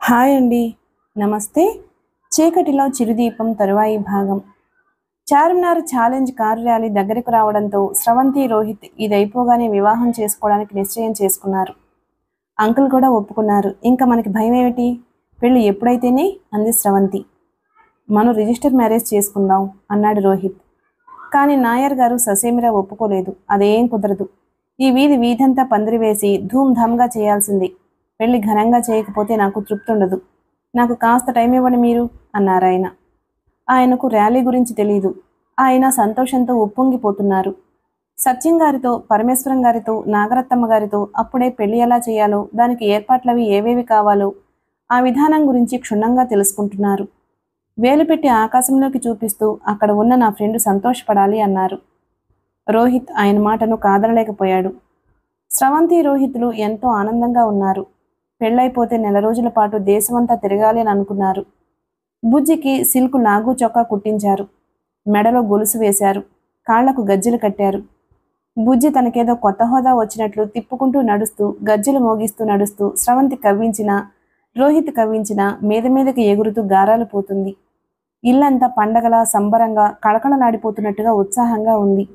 hi అండి నమస్తే చీకటిలో చిరుదీపం తరువాయి భాగం చార్మినార్ ఛాలెంజ్ కారు ర్యాలీ దగ్గరకు రావడంతో స్రవంతి రోహిత్ ఇది అయిపోగానే వివాహం చేసుకోవడానికి నిశ్చయం చేసుకున్నారు అంకుల్ కూడా ఒప్పుకున్నారు ఇంకా మనకి భయం ఏమిటి పెళ్ళి ఎప్పుడైతేనే అంది స్రవంతి మనం రిజిస్టర్ మ్యారేజ్ చేసుకుందాం అన్నాడు రోహిత్ కానీ నాయర్ గారు ససేమిరా ఒప్పుకోలేదు అదేం కుదరదు ఈ వీధి వీధంతా పందిరి వేసి ధూమ్ధామ్గా చేయాల్సింది పెళ్లి ఘనంగా చేయకపోతే నాకు తృప్తి ఉండదు నాకు కాస్త టైం ఇవ్వండి మీరు అన్నారు ఆయన ఆయనకు ర్యాలీ గురించి తెలియదు ఆయన సంతోషంతో ఉప్పొంగిపోతున్నారు సత్యం గారితో పరమేశ్వరం గారితో నాగరత్తమ్మ గారితో అప్పుడే పెళ్లి ఎలా చేయాలో దానికి ఏర్పాట్లవి ఏవేవి కావాలో ఆ విధానం గురించి క్షుణ్ణంగా తెలుసుకుంటున్నారు వేలు పెట్టి ఆకాశంలోకి చూపిస్తూ అక్కడ ఉన్న నా ఫ్రెండ్ సంతోషపడాలి అన్నారు రోహిత్ ఆయన మాటను కాదనలేకపోయాడు స్రవంతి రోహిత్లు ఎంతో ఆనందంగా ఉన్నారు పెళ్ళైపోతే నెల రోజుల పాటు దేశమంతా తిరగాలి అని అనుకున్నారు బుజ్జికి సిల్కు నాగు చొక్కా కుట్టించారు మెడలో గొలుసు వేశారు కాళ్లకు గజ్జెలు కట్టారు బుజ్జి తనకేదో కొత్త హోదా వచ్చినట్లు తిప్పుకుంటూ నడుస్తూ గజ్జెలు మోగిస్తూ నడుస్తూ స్రవంతి కవ్వించిన రోహిత్ కవ్వించిన మీద మీదకి ఎగురుతూ గారాలు పోతుంది ఇల్లంతా పండగలా సంబరంగా కళకళలాడిపోతున్నట్టుగా ఉత్సాహంగా ఉంది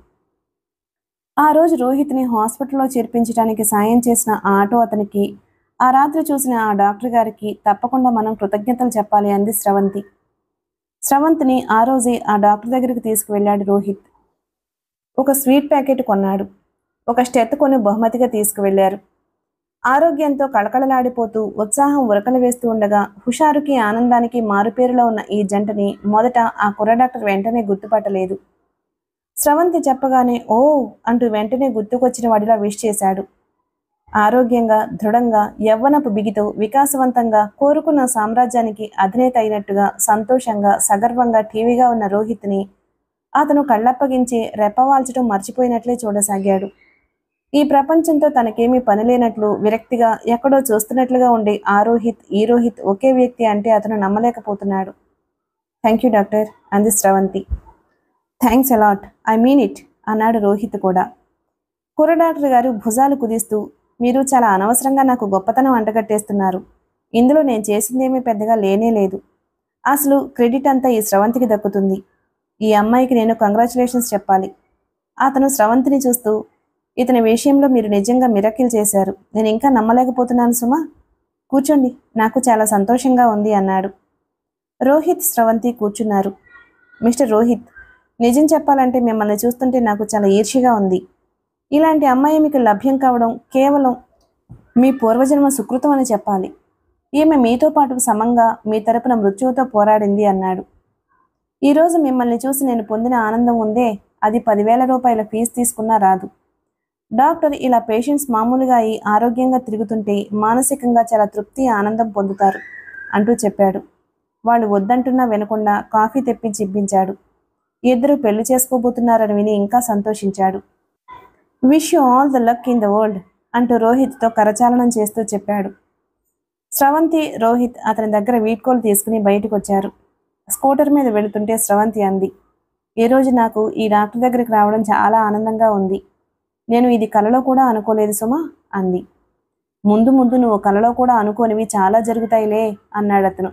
ఆ రోజు రోహిత్ని హాస్పిటల్లో చేర్పించడానికి సాయం చేసిన ఆ ఆటో అతనికి ఆ రాత్రి చూసిన ఆ డాక్టర్ గారికి తప్పకుండా మనం కృతజ్ఞతలు చెప్పాలి అంది స్రవంతి స్రవంతిని ఆ రోజే ఆ డాక్టర్ దగ్గరికి తీసుకువెళ్ళాడు రోహిత్ ఒక స్వీట్ ప్యాకెట్ కొన్నాడు ఒక స్టెత్ కొని బహుమతిగా తీసుకువెళ్లారు ఆరోగ్యంతో కళకళలాడిపోతూ ఉత్సాహం ఉరకలు వేస్తూ ఉండగా హుషారుకి ఆనందానికి మారుపేరులో ఉన్న ఈ జంటని మొదట ఆ కుర్ర డాక్టర్ వెంటనే గుర్తుపట్టలేదు స్రవంతి చెప్పగానే ఓ అంటూ వెంటనే గుర్తుకొచ్చిన వాడిలా విష్ చేశాడు ఆరోగ్యంగా దృఢంగా యవ్వనపు బిగితో వికాసవంతంగా కోరుకున్న సామ్రాజ్యానికి అధినేత అయినట్టుగా సంతోషంగా సగర్వంగా టీవీగా ఉన్న రోహిత్ని అతను కళ్ళప్పగించి రెప్పవాల్చడం మర్చిపోయినట్లే చూడసాగాడు ఈ ప్రపంచంతో తనకేమీ పని లేనట్లు విరక్తిగా ఎక్కడో చూస్తున్నట్లుగా ఉండే ఆ రోహిత్ ఈ రోహిత్ ఒకే వ్యక్తి అంటే అతను నమ్మలేకపోతున్నాడు థ్యాంక్ యూ డాక్టర్ అంది Sravanthi thanks a lot I mean it అన్నాడు రోహిత్ కూడా కుర్ర డాక్టర్ గారు భుజాలు కుదిస్తూ మీరు చాలా అనవసరంగా నాకు గొప్పతనం అంటగట్టేస్తున్నారు ఇందులో నేను చేసిందేమీ పెద్దగా లేనే లేదు అసలు క్రెడిట్ అంతా ఈ స్రవంతికి దక్కుతుంది ఈ అమ్మాయికి నేను కంగ్రాచులేషన్స్ చెప్పాలి అతను స్రవంతిని చూస్తూ ఇతని విషయంలో మీరు నిజంగా మిరకిల్ చేశారు నేను ఇంకా నమ్మలేకపోతున్నాను సుమా కూర్చోండి నాకు చాలా సంతోషంగా ఉంది అన్నాడు రోహిత్ స్రవంతి కూర్చున్నారు మిస్టర్ రోహిత్ నిజం చెప్పాలంటే మిమ్మల్ని చూస్తుంటే నాకు చాలా ఈర్ష్యగా ఉంది ఇలాంటి అమ్మాయి మీకు లభ్యం కావడం కేవలం మీ పూర్వజన్మ సుకృతం అని చెప్పాలి ఈమె మీతో పాటు సమంగా మీ తరపున మృత్యువుతో పోరాడింది అన్నాడు ఈరోజు మిమ్మల్ని చూసి నేను పొందిన ఆనందం ఉందే అది పదివేల రూపాయల ఫీజు తీసుకున్నా రాదు డాక్టర్ ఇలా పేషెంట్స్ మామూలుగా అయి ఆరోగ్యంగా తిరుగుతుంటే మానసికంగా చాలా తృప్తి ఆనందం పొందుతారు అంటూ చెప్పాడు వాళ్ళు వద్దంటున్నా వినకుండా కాఫీ తెప్పించి ఇప్పించాడు ఇద్దరు పెళ్లి చేసుకోబోతున్నారని విని ఇంకా సంతోషించాడు wish you all the luck in the world అంటూ రోహిత్తో కరచాలనం చేస్తూ చెప్పాడు స్రవంతి రోహిత్ అతని దగ్గర వీడ్కోలు తీసుకుని బయటకు వచ్చారు స్కూటర్ మీద వెళుతుంటే స్రవంతి అంది ఈరోజు నాకు ఈ డాక్టర్ దగ్గరికి రావడం చాలా ఆనందంగా ఉంది నేను ఇది కలలో కూడా అనుకోలేదు సుమా అంది ముందు ముందు నువ్వు కలలో కూడా అనుకోనివి చాలా జరుగుతాయిలే అన్నాడు అతను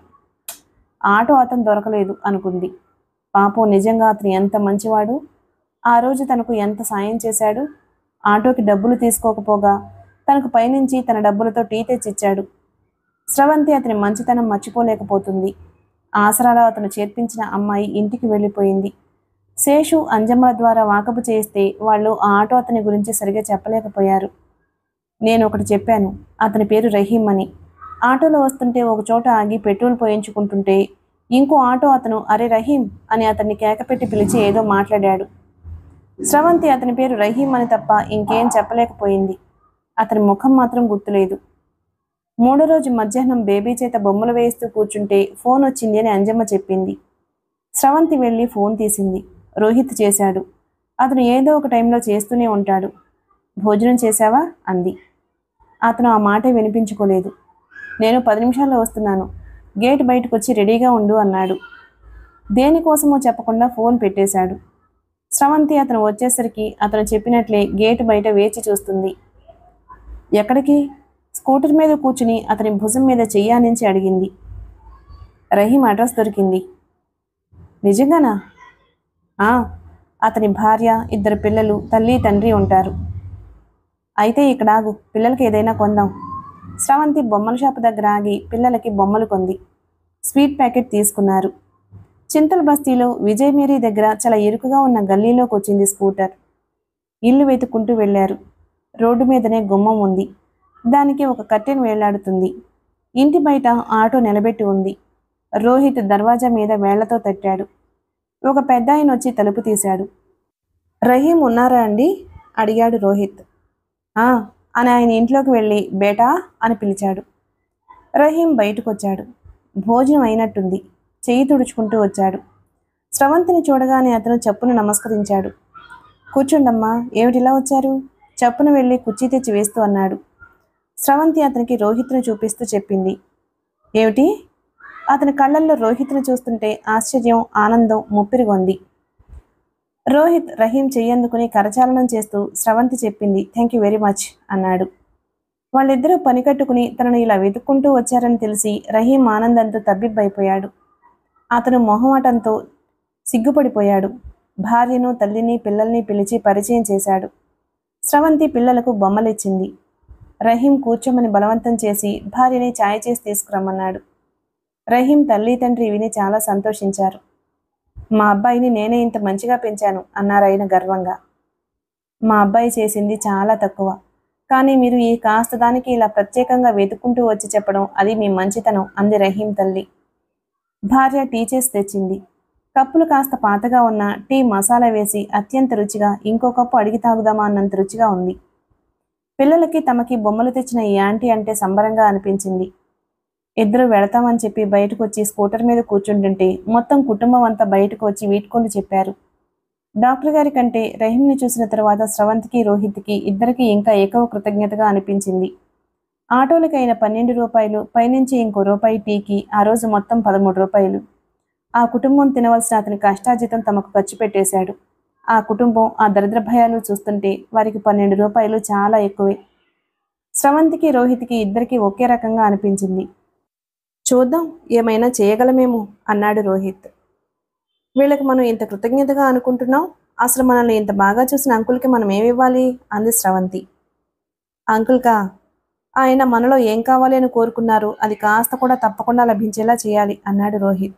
ఆటో అతను దొరకలేదు అనుకుంది పాపం నిజంగా అతను ఎంత మంచివాడు ఆ రోజు తనకు ఎంత సాయం చేశాడు ఆటోకి డబ్బులు తీసుకోకపోగా తనకు పైనుంచి తన డబ్బులతో టీ తెచ్చిచ్చాడు స్రవంతి అతని మంచితనం మర్చిపోలేకపోతుంది ఆసరాలో అతను చేర్పించిన అమ్మాయి ఇంటికి వెళ్ళిపోయింది శేషు అంజమ్మల ద్వారా వాకపు చేస్తే వాళ్ళు ఆ ఆటో అతని గురించి సరిగా చెప్పలేకపోయారు నేను ఒకటి చెప్పాను అతని పేరు రహీం అని ఆటోలో వస్తుంటే ఒక చోట ఆగి పెట్రోల్ పోయించుకుంటుంటే ఇంకో ఆటో అతను అరే రహీం అని అతన్ని కేకపెట్టి పిలిచి ఏదో మాట్లాడాడు స్రవంతి అతని పేరు రహీం అని తప్ప ఇంకేం చెప్పలేకపోయింది అతని ముఖం మాత్రం గుర్తులేదు మూడో రోజు మధ్యాహ్నం బేబీ చేత బొమ్మలు వేయిస్తూ కూర్చుంటే ఫోన్ వచ్చింది అని అంజమ్మ చెప్పింది స్రవంతి వెళ్ళి ఫోన్ తీసింది రోహిత్ చేశాడు అతను ఏదో ఒక టైంలో చేస్తూనే ఉంటాడు భోజనం చేశావా అంది అతను ఆ మాటే వినిపించుకోలేదు నేను పది నిమిషాల్లో వస్తున్నాను గేట్ బయటకు వచ్చి రెడీగా ఉండు అన్నాడు దేనికోసమో చెప్పకుండా ఫోన్ పెట్టేశాడు స్రవంతి అతను వచ్చేసరికి అతను చెప్పినట్లే గేటు బయట వేచి చూస్తుంది ఎక్కడికి స్కూటర్ మీద కూర్చుని అతని భుజం మీద చెయ్యానించి అడిగింది రహీం అడ్రస్ దొరికింది నిజంగానా ఆ అతని భార్య ఇద్దరు పిల్లలు తల్లి తండ్రి ఉంటారు అయితే ఇక్కడ ఆగు పిల్లలకి ఏదైనా కొందాం స్రవంతి బొమ్మల షాపు దగ్గర ఆగి పిల్లలకి బొమ్మలు కొంది స్వీట్ ప్యాకెట్ తీసుకున్నారు చింతల బస్తీలో విజయ్ మేరీ దగ్గర చాలా ఇరుకుగా ఉన్న గల్లీలోకి వచ్చింది స్కూటర్ ఇల్లు వెతుక్కుంటూ వెళ్ళారు రోడ్డు మీదనే గుమ్మం ఉంది దానికి ఒక కట్టెను వేలాడుతుంది ఇంటి బయట ఆటో నిలబెట్టి ఉంది రోహిత్ దర్వాజా మీద వేళ్లతో తట్టాడు ఒక పెద్ద ఆయన వచ్చి తలుపు తీశాడు రహీం ఉన్నారా అండి అడిగాడు రోహిత్ ఆ అని ఆయన ఇంట్లోకి వెళ్ళి బేటా అని పిలిచాడు రహీం బయటకు వచ్చాడు భోజనం అయినట్టుంది చెయ్యి తుడుచుకుంటూ వచ్చాడు స్రవంతిని చూడగానే అతను చప్పున నమస్కరించాడు కూర్చోండమ్మా ఏమిటిలా వచ్చారు చప్పున వెళ్ళి కుర్చీ తెచ్చి వేస్తూ అన్నాడు స్రవంతి అతనికి రోహిత్ను చూపిస్తూ చెప్పింది ఏమిటి అతని కళ్ళల్లో రోహిత్ను చూస్తుంటే ఆశ్చర్యం ఆనందం ముప్పిరిగొంది రోహిత్ రహీం చెయ్యందుకుని కరచాలనం చేస్తూ స్రవంతి చెప్పింది థ్యాంక్ యూ వెరీ మచ్ అన్నాడు వాళ్ళిద్దరూ పని కట్టుకుని తనను ఇలా వెతుక్కుంటూ వచ్చారని తెలిసి రహీం ఆనందంతో తబ్బిబ్బైపోయాడు అతను మొహమాటంతో సిగ్గుపడిపోయాడు భార్యను తల్లిని పిల్లల్ని పిలిచి పరిచయం చేశాడు స్రవంతి పిల్లలకు బొమ్మలిచ్చింది రహీం కూర్చోమని బలవంతం చేసి భార్యని ఛాయ్ చేసి తీసుకురమ్మన్నాడు రహీం తల్లి తండ్రి విని చాలా సంతోషించారు మా అబ్బాయిని నేనే ఇంత మంచిగా పెంచాను అన్నారు ఆయన గర్వంగా మా అబ్బాయి చేసింది చాలా తక్కువ కానీ మీరు ఈ కాస్త దానికి ఇలా ప్రత్యేకంగా వెతుక్కుంటూ వచ్చి చెప్పడం అది మీ మంచితనం అంది రహీం తల్లి భార్య టీ చేసి తెచ్చింది కప్పులు కాస్త పాతగా ఉన్న టీ మసాలా వేసి అత్యంత రుచిగా ఇంకో కప్పు అడిగి తాగుదామా అన్నంత రుచిగా ఉంది పిల్లలకి తమకి బొమ్మలు తెచ్చిన ఈ ఆంటీ అంటే సంబరంగా అనిపించింది ఇద్దరు వెళతామని చెప్పి బయటకు వచ్చి స్కూటర్ మీద కూర్చుంటుంటే మొత్తం కుటుంబం అంతా బయటకు వచ్చి వీడ్కోలు చెప్పారు డాక్టర్ గారి కంటే రహీంని చూసిన తర్వాత స్రవంతికి రోహిత్కి ఇద్దరికి ఇంకా ఎక్కువ కృతజ్ఞతగా అనిపించింది ఆటోలకి అయిన పన్నెండు రూపాయలు పైనుంచి ఇంకో రూపాయి టీకి ఆ రోజు మొత్తం పదమూడు రూపాయలు ఆ కుటుంబం తినవలసిన అతని కష్టాజితం తమకు ఖర్చు పెట్టేశాడు ఆ కుటుంబం ఆ దరిద్ర భయాలు చూస్తుంటే వారికి పన్నెండు రూపాయలు చాలా ఎక్కువే స్రవంతికి రోహిత్కి ఇద్దరికి ఒకే రకంగా అనిపించింది చూద్దాం ఏమైనా చేయగలమేమో అన్నాడు రోహిత్ వీళ్ళకి మనం ఇంత కృతజ్ఞతగా అనుకుంటున్నాం అసలు మనల్ని ఇంత బాగా చూసిన అంకుల్కి మనం ఏమివ్వాలి అంది స్రవంతి అంకుల్కా ఆయన మనలో ఏం కావాలి అని కోరుకున్నారు అది కాస్త కూడా తప్పకుండా లభించేలా చేయాలి అన్నాడు రోహిత్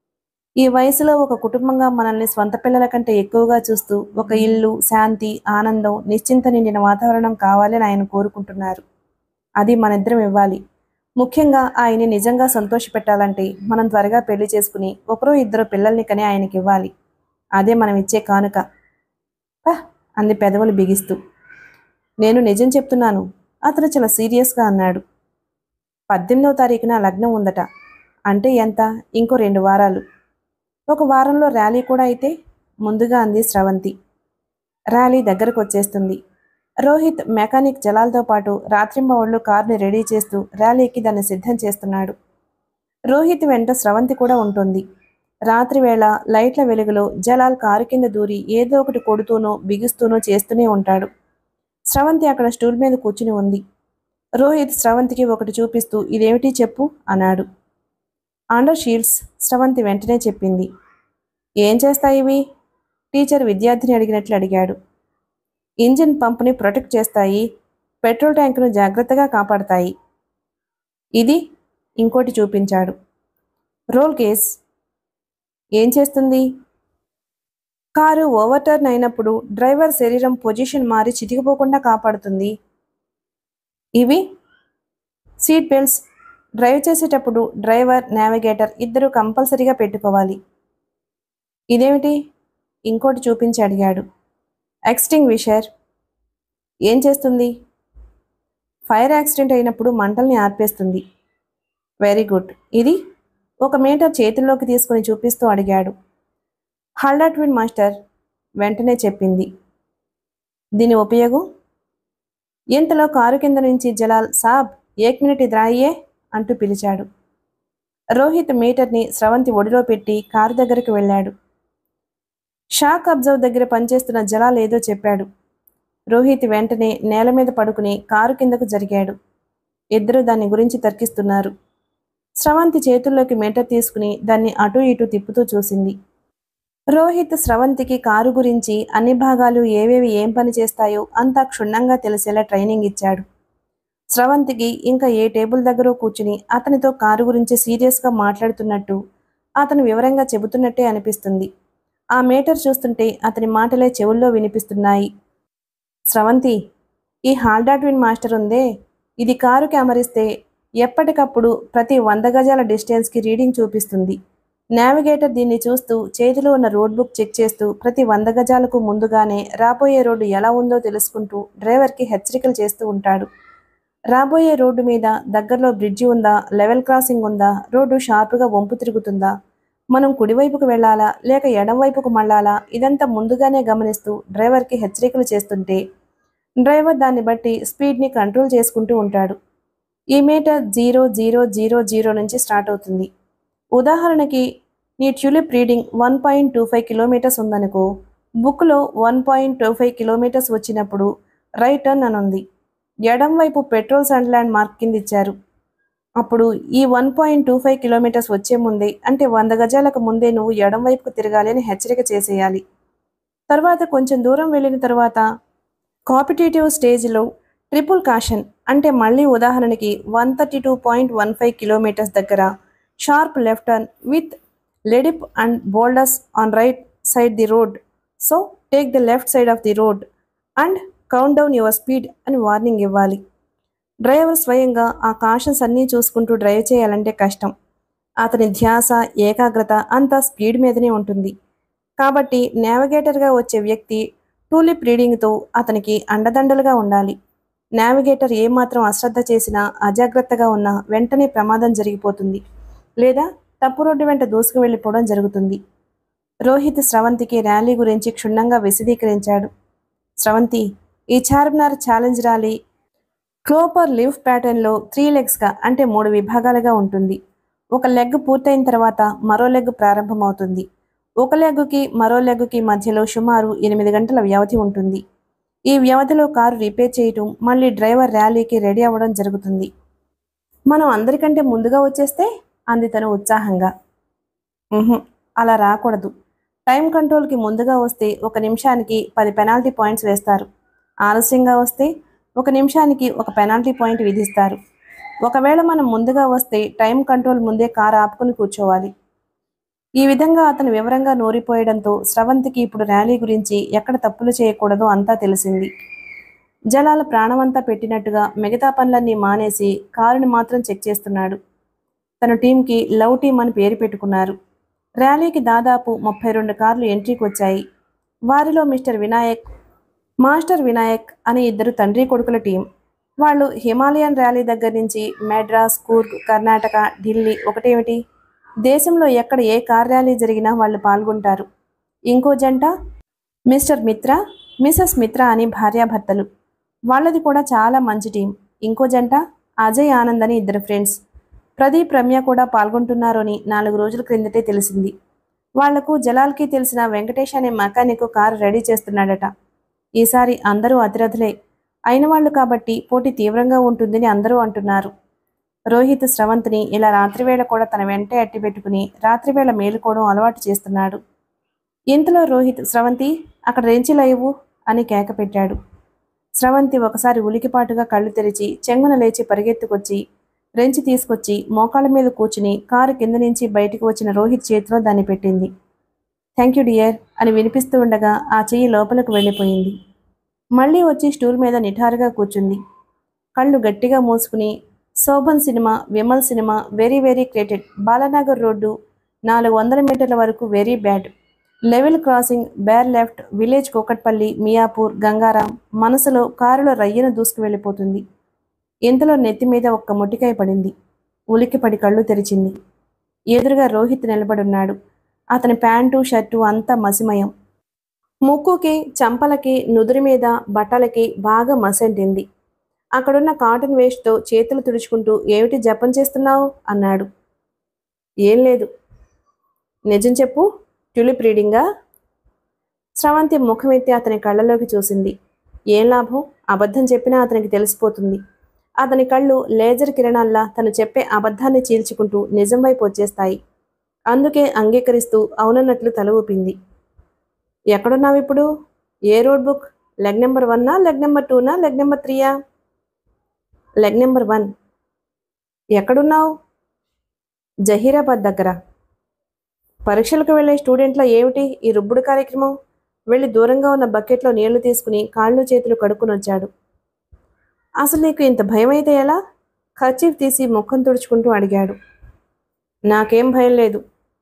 ఈ వయసులో ఒక కుటుంబంగా మనల్ని స్వంత పిల్లల కంటే ఎక్కువగా చూస్తూ ఒక ఇల్లు శాంతి ఆనందం నిశ్చింత నిండిన వాతావరణం కావాలని ఆయన కోరుకుంటున్నారు అది మనిద్దరం ఇవ్వాలి ముఖ్యంగా ఆయన్ని నిజంగా సంతోషపెట్టాలంటే మనం త్వరగా పెళ్లి చేసుకుని ఒకరో ఇద్దరు పిల్లల్ని కని ఆయనకి ఇవ్వాలి అదే మనం ఇచ్చే కానుక పా అంది పెదవులు బిగిస్తూ నేను నిజం చెప్తున్నాను అతను చాలా సీరియస్గా అన్నాడు పద్దెనిమిదవ తారీఖున లగ్నం ఉందట అంటే ఎంత ఇంకో రెండు వారాలు ఒక వారంలో ర్యాలీ కూడా అయితే ముందుగా అంది స్రవంతి ర్యాలీ దగ్గరకు వచ్చేస్తుంది రోహిత్ మెకానిక్ జలాల్తో పాటు రాత్రింబవళ్ళు కారుని రెడీ చేస్తూ ర్యాలీకి దాన్ని సిద్ధం చేస్తున్నాడు రోహిత్ వెంట స్రవంతి కూడా ఉంటుంది రాత్రి వేళ లైట్ల వెలుగులో జలాల్ కారు కింద దూరి ఏదో ఒకటి కొడుతూనో బిగుస్తూనో చేస్తూనే ఉంటాడు స్రవంతి అక్కడ స్టూల్ మీద కూర్చుని ఉంది రోహిత్ స్రవంతికి ఒకటి చూపిస్తూ ఇదేమిటి చెప్పు అన్నాడు అండర్ షీల్డ్స్ స్రవంతి వెంటనే చెప్పింది ఏం చేస్తాయి ఇవి టీచర్ విద్యార్థిని అడిగినట్లు అడిగాడు ఇంజిన్ పంప్ని ప్రొటెక్ట్ చేస్తాయి పెట్రోల్ ట్యాంకును జాగ్రత్తగా కాపాడతాయి ఇది ఇంకోటి చూపించాడు రోల్ కేస్ ఏం చేస్తుంది కారు ఓవర్టర్న్ అయినప్పుడు డ్రైవర్ శరీరం పొజిషన్ మారి చితికిపోకుండా కాపాడుతుంది ఇవి సీట్ బెల్ట్స్ డ్రైవ్ చేసేటప్పుడు డ్రైవర్ నావిగేటర్ ఇద్దరు కంపల్సరీగా పెట్టుకోవాలి ఇదేమిటి ఇంకోటి చూపించి అడిగాడు ఎక్స్టింగ్ విషర్ ఏం చేస్తుంది ఫైర్ యాక్సిడెంట్ అయినప్పుడు మంటల్ని ఆర్పేస్తుంది వెరీ గుడ్ ఇది ఒక మీటర్ చేతుల్లోకి తీసుకుని చూపిస్తూ అడిగాడు హల్డాట్విన్ మాస్టర్ వెంటనే చెప్పింది దీని ఉపయోగం ఇంతలో కారు కింద నుంచి జలాల్ సాబ్ ఏక్ మినిట్ ఇద్రాయే అంటూ పిలిచాడు రోహిత్ మీటర్ని స్రవంతి ఒడిలో పెట్టి కారు దగ్గరికి వెళ్ళాడు షాక్ అబ్జర్వ్ దగ్గర పనిచేస్తున్న జలాల్ ఏదో చెప్పాడు రోహిత్ వెంటనే నేల మీద పడుకుని కారు కిందకు జరిగాడు ఇద్దరు దాని గురించి తర్కిస్తున్నారు స్రవంతి చేతుల్లోకి మీటర్ తీసుకుని దాన్ని అటు ఇటు తిప్పుతూ చూసింది రోహిత్ స్రవంతికి కారు గురించి అన్ని భాగాలు ఏవేవి ఏం పని చేస్తాయో అంతా క్షుణ్ణంగా తెలిసేలా ట్రైనింగ్ ఇచ్చాడు స్రవంతికి ఇంకా ఏ టేబుల్ దగ్గర కూర్చుని అతనితో కారు గురించి సీరియస్గా మాట్లాడుతున్నట్టు అతను వివరంగా చెబుతున్నట్టే అనిపిస్తుంది ఆ మీటర్ చూస్తుంటే అతని మాటలే చెవుల్లో వినిపిస్తున్నాయి స్రవంతి ఈ హాల్డాట్విన్ మాస్టర్ ఉందే ఇది కారు కెమెరిస్తే ఎప్పటికప్పుడు ప్రతి వంద గజాల డిస్టెన్స్కి రీడింగ్ చూపిస్తుంది నావిగేటర్ దీన్ని చూస్తూ చేతిలో ఉన్న రోడ్ బుక్ చెక్ చేస్తూ ప్రతి వంద గజాలకు ముందుగానే రాబోయే రోడ్డు ఎలా ఉందో తెలుసుకుంటూ డ్రైవర్కి హెచ్చరికలు చేస్తూ ఉంటాడు రాబోయే రోడ్డు మీద దగ్గరలో బ్రిడ్జి ఉందా లెవెల్ క్రాసింగ్ ఉందా రోడ్డు షార్ప్గా వంపు తిరుగుతుందా మనం కుడివైపుకు వెళ్ళాలా లేక ఎడం వైపుకు మళ్ళాలా ఇదంతా ముందుగానే గమనిస్తూ డ్రైవర్కి హెచ్చరికలు చేస్తుంటే డ్రైవర్ దాన్ని బట్టి స్పీడ్ని కంట్రోల్ చేసుకుంటూ ఉంటాడు ఈ metre zero zero zero zero నుంచి స్టార్ట్ అవుతుంది ఉదాహరణకి నీ tulip reading one point two five kilometres ఉందనుకో బుక్లో one point two five kilometres వచ్చినప్పుడు రైట్ టర్న్ అని ఉంది ఎడం వైపు పెట్రోల్ సండ్ ల్యాండ్ మార్క్ కింద ఇచ్చారు అప్పుడు ఈ one point two five kilometres వచ్చే ముందే అంటే వంద గజాలకు ముందే నువ్వు ఎడం వైపుకు తిరగాలి అని హెచ్చరిక చేసేయాలి తర్వాత కొంచెం దూరం వెళ్ళిన తర్వాత కాంపిటేటివ్ స్టేజ్లో ట్రిపుల్ కాషన్ అంటే మళ్ళీ ఉదాహరణకి one thirty two point one five kilometres దగ్గర షార్ప్ లెఫ్ట్ టర్న్ విత్ లెడిప్ and boulders on right side the road so take the left side of the road and count down your speed అని warning ఇవ్వాలి driver స్వయంగా ఆ cautions అన్నీ చూసుకుంటూ drive చేయాలంటే కష్టం అతని ధ్యాస ఏకాగ్రత అంతా స్పీడ్ మీదనే ఉంటుంది కాబట్టి నావిగేటర్గా వచ్చే వ్యక్తి టూలిప్ రీడింగ్తో అతనికి అండదండలుగా ఉండాలి నావిగేటర్ ఏమాత్రం అశ్రద్ధ చేసినా అజాగ్రత్తగా ఉన్నా వెంటనే ప్రమాదం జరిగిపోతుంది లేదా తప్పు రోడ్డు వెంట దూసుకు వెళ్ళిపోవడం జరుగుతుంది రోహిత్ స్రవంతికి ర్యాలీ గురించి క్షుణ్ణంగా విశదీకరించాడు స్రవంతి ఈ Charminar challenge rally cloverleaf ప్యాటర్న్లో త్రీ లెగ్స్గా అంటే మూడు విభాగాలుగా ఉంటుంది ఒక లెగ్ పూర్తయిన తర్వాత మరో లెగ్ ప్రారంభమవుతుంది ఒక లెగ్గుకి మరో లెగ్గుకి మధ్యలో సుమారు ఎనిమిది గంటల వ్యవధి ఉంటుంది ఈ వ్యవధిలో కారు రిపేర్ చేయటం మళ్ళీ డ్రైవర్ ర్యాలీకి రెడీ అవ్వడం జరుగుతుంది మనం అందరికంటే ముందుగా వచ్చేస్తే అంది తను ఉత్సాహంగా "ఉహుం, అలా రాకూడదు టైం కంట్రోల్కి ముందుగా వస్తే ఒక నిమిషానికి పది పెనాల్టీ పాయింట్స్ వేస్తారు ఆలస్యంగా వస్తే ఒక నిమిషానికి ఒక పెనాల్టీ పాయింట్ విధిస్తారు ఒకవేళ మనం ముందుగా వస్తే టైం కంట్రోల్ ముందే కారు ఆపుకుని కూర్చోవాలి ఈ విధంగా అతను వివరంగా నోరిపోయడంతో స్రవంతికి ఇప్పుడు ర్యాలీ గురించి ఎక్కడ తప్పులు చేయకూడదో అంతా తెలిసింది జలాల ప్రాణమంతా పెట్టినట్టుగా మిగతా పనులన్నీ మానేసి కారుని మాత్రం చెక్ చేస్తున్నాడు తన టీంకి లవ్ టీం అని పేరు పెట్టుకున్నారు ర్యాలీకి దాదాపు ముప్పై రెండు కార్లు ఎంట్రీకి వచ్చాయి వారిలో మిస్టర్ వినాయక్ మాస్టర్ వినాయక్ అనే ఇద్దరు తండ్రి కొడుకుల టీం వాళ్ళు హిమాలయన్ ర్యాలీ దగ్గర నుంచి మెడ్రాస్ కూర్గ్ కర్ణాటక ఢిల్లీ ఒకటేమిటి దేశంలో ఎక్కడ ఏ కార్ ర్యాలీ జరిగినా వాళ్ళు పాల్గొంటారు ఇంకో జంట మిస్టర్ మిత్ర మిసెస్ మిత్ర అని భార్యాభర్తలు వాళ్ళది కూడా చాలా మంచి టీం ఇంకో జంట అజయ్ ఆనంద్ అని ఇద్దరు ఫ్రెండ్స్ ప్రదీప్ రమ్య కూడా పాల్గొంటున్నారు అని నాలుగు రోజుల క్రిందటే తెలిసింది వాళ్లకు జలాల్కి తెలిసిన వెంకటేష్ అనే మెకానిక్ కారు రెడీ చేస్తున్నాడట ఈసారి అందరూ అతిరథులే అయిన వాళ్ళు కాబట్టి పోటీ తీవ్రంగా ఉంటుందని అందరూ అంటున్నారు రోహిత్ స్రవంతిని ఇలా రాత్రివేళ కూడా తన వెంటే అట్టి పెట్టుకుని రాత్రివేళ మేలుకోవడం అలవాటు చేస్తున్నాడు ఇంతలో రోహిత్ స్రవంతి అక్కడ రెంచిలా ఇవ్వు అని కేక పెట్టాడు స్రవంతి ఒకసారి ఉలికిపాటుగా కళ్ళు తెరిచి చెంగున లేచి పరిగెత్తుకొచ్చి రెంచి తీసుకొచ్చి మోకాళ్ళ మీద కూర్చుని కారు కింద నుంచి బయటికి వచ్చిన రోహిత్ చేతిలో దాన్ని పెట్టింది థ్యాంక్ యూ డియర్ అని వినిపిస్తూ ఉండగా ఆ చెయ్యి లోపలికి వెళ్ళిపోయింది మళ్ళీ వచ్చి స్టూల్ మీద నిఠారుగా కూర్చుంది కళ్ళు గట్టిగా మూసుకుని Shobhan cinema Vimal cinema very very created Balanagar road నాలుగు వందల మీటర్ల వరకు very bad level crossing bear left village Kukatpally Miyapur Gangaram మనసులో కారులో రయ్యను దూసుకు వెళ్ళిపోతుంది ఇంతలో నెత్తి మీద ఒక్క మొటికాయ పడింది ఉలిక్కిపడి కళ్ళు తెరిచింది ఎదురుగా రోహిత్ నిలబడున్నాడు అతని ప్యాంటు షర్టు అంతా మసిమయం ముక్కుకి చంపలకి నుదురు మీద బట్టలకి బాగా మసంటింది అక్కడున్న కాటన్ వేస్ట్తో చేతులు తుడుచుకుంటూ ఏమిటి జపం చేస్తున్నావు అన్నాడు ఏం లేదు నిజం చెప్పు ట్యూలిప్ రీడింగా స్రవంతి ముఖమెత్తి అతని కళ్ళలోకి చూసింది ఏం లాభం అబద్ధం చెప్పినా అతనికి తెలిసిపోతుంది అతని కళ్ళు లేజర్ కిరణాల్లా తను చెప్పే అబద్ధాన్ని చీల్చుకుంటూ నిజం వైపు వచ్చేస్తాయి అందుకే అంగీకరిస్తూ అవునన్నట్లు తల ఊపింది ఎక్కడున్నావు ఇప్పుడు ఏ రోడ్ బుక్ లెగ్ నెంబర్ వన్నా లెగ్ నెంబర్ టూనా లెగ్ నెంబర్ త్రీయా లెగ్ నెంబర్ వన్ ఎక్కడున్నావు జహీరాబాద్ దగ్గర పరీక్షలకు వెళ్ళే స్టూడెంట్ల ఏమిటి ఈ రుబ్బుడు కార్యక్రమం వెళ్ళి దూరంగా ఉన్న బకెట్లో నీళ్లు తీసుకుని కాళ్ళు చేతులు కడుక్కుని వచ్చాడు అసలు నీకు ఇంత భయం అయితే ఎలా ఖర్చీఫ్ తీసి ముఖం తుడుచుకుంటూ అడిగాడు నాకేం భయం లేదు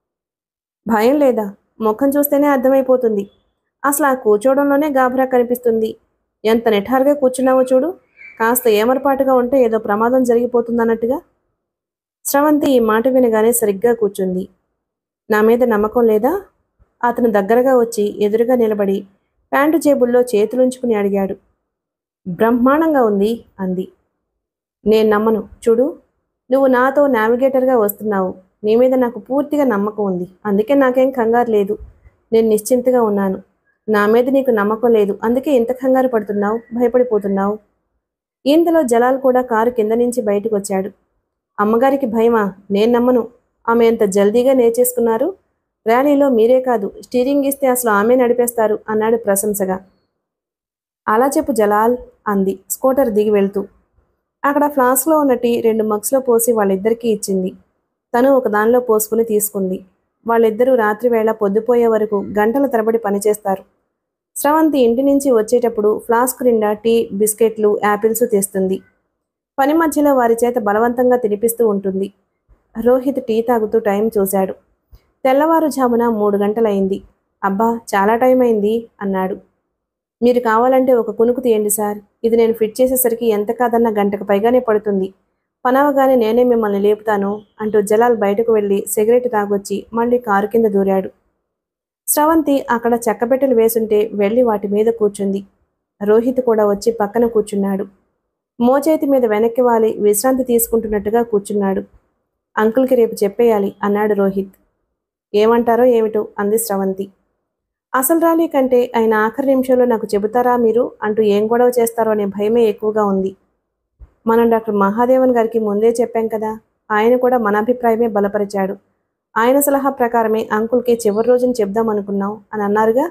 భయం లేదా ముఖం చూస్తేనే అర్థమైపోతుంది అసలు ఆ కూర్చోవడంలోనే గాభరా కనిపిస్తుంది ఎంత నిఠారుగా కూర్చున్నావో చూడు కాస్త ఏమరపాటుగా ఉంటే ఏదో ప్రమాదం జరిగిపోతుందన్నట్టుగా స్రవంతి ఈ మాట వినగానే సరిగ్గా కూర్చుంది నా మీద నమ్మకం లేదా అతను దగ్గరగా వచ్చి ఎదురుగా నిలబడి ప్యాంటు జేబుల్లో చేతులుంచుకుని అడిగాడు బ్రహ్మాండంగా ఉంది అంది నేను నమ్మను చూడు నువ్వు నాతో నావిగేటర్గా వస్తున్నావు నీ మీద నాకు పూర్తిగా నమ్మకం ఉంది అందుకే నాకేం కంగారు లేదు నేను నిశ్చింతగా ఉన్నాను నా మీద నీకు నమ్మకం లేదు అందుకే ఇంత కంగారు పడుతున్నావు భయపడిపోతున్నావు ఇంతలో జలాల్ కూడా కారు కింద నుంచి బయటకు వచ్చాడు అమ్మగారికి భయమా నేను నమ్మను ఆమె ఎంత జల్దీగా నేర్చేసుకున్నారు ర్యాలీలో మీరే కాదు స్టీరింగ్ ఇస్తే అసలు ఆమె నడిపేస్తారు అన్నాడు ప్రశంసగా అలా చెప్పు జలాల్ అంది స్కూటర్ దిగి వెళ్తూ అక్కడ ఫ్లాస్క్లో ఉన్న టీ రెండు మగ్స్లో పోసి వాళ్ళిద్దరికీ ఇచ్చింది తను ఒక దానిలో పోసుకుని తీసుకుంది వాళ్ళిద్దరూ రాత్రి వేళ పొద్దుపోయే వరకు గంటల తరబడి పనిచేస్తారు స్రవంతి ఇంటి నుంచి వచ్చేటప్పుడు ఫ్లాస్క్ నిండా టీ బిస్కెట్లు యాపిల్స్ తెస్తుంది పని మధ్యలో వారి చేత బలవంతంగా తినిపిస్తూ ఉంటుంది రోహిత్ టీ తాగుతూ టైం చూశాడు తెల్లవారుజామున మూడు గంటలైంది అబ్బా చాలా టైం అయింది అన్నాడు మీరు కావాలంటే ఒక కునుకు తీయండి సార్ ఇది నేను ఫిట్ చేసేసరికి ఎంత కాదన్నా గంటకు పైగానే పడుతుంది పనవగానే నేనే మిమ్మల్ని లేపుతాను అంటూ జలాల్ బయటకు వెళ్ళి సిగరెట్ తాగొచ్చి మళ్ళీ కారు కింద దూరాడు స్రవంతి అక్కడ చెక్కబెట్టెలు వేసుంటే వెళ్ళి వాటి మీద కూర్చుంది రోహిత్ కూడా వచ్చి పక్కన కూర్చున్నాడు మోచేతి మీద వెనక్కి వాలి విశ్రాంతి తీసుకుంటున్నట్టుగా కూర్చున్నాడు అంకుల్కి రేపు చెప్పేయాలి అన్నాడు రోహిత్ ఏమంటారో ఏమిటో అంది స్రవంతి అసలు ర్యాలీ కంటే ఆయన ఆఖరి నిమిషంలో నాకు చెబుతారా మీరు అంటూ ఏం గొడవ చేస్తారో అనే భయమే ఎక్కువగా ఉంది మనం డాక్టర్ మహాదేవన్ గారికి ముందే చెప్పాం కదా ఆయన కూడా మన అభిప్రాయమే బలపరిచాడు ఆయన సలహా ప్రకారమే అంకుల్కి చివరి రోజున చెప్దాం అనుకున్నాం అని అన్నారుగా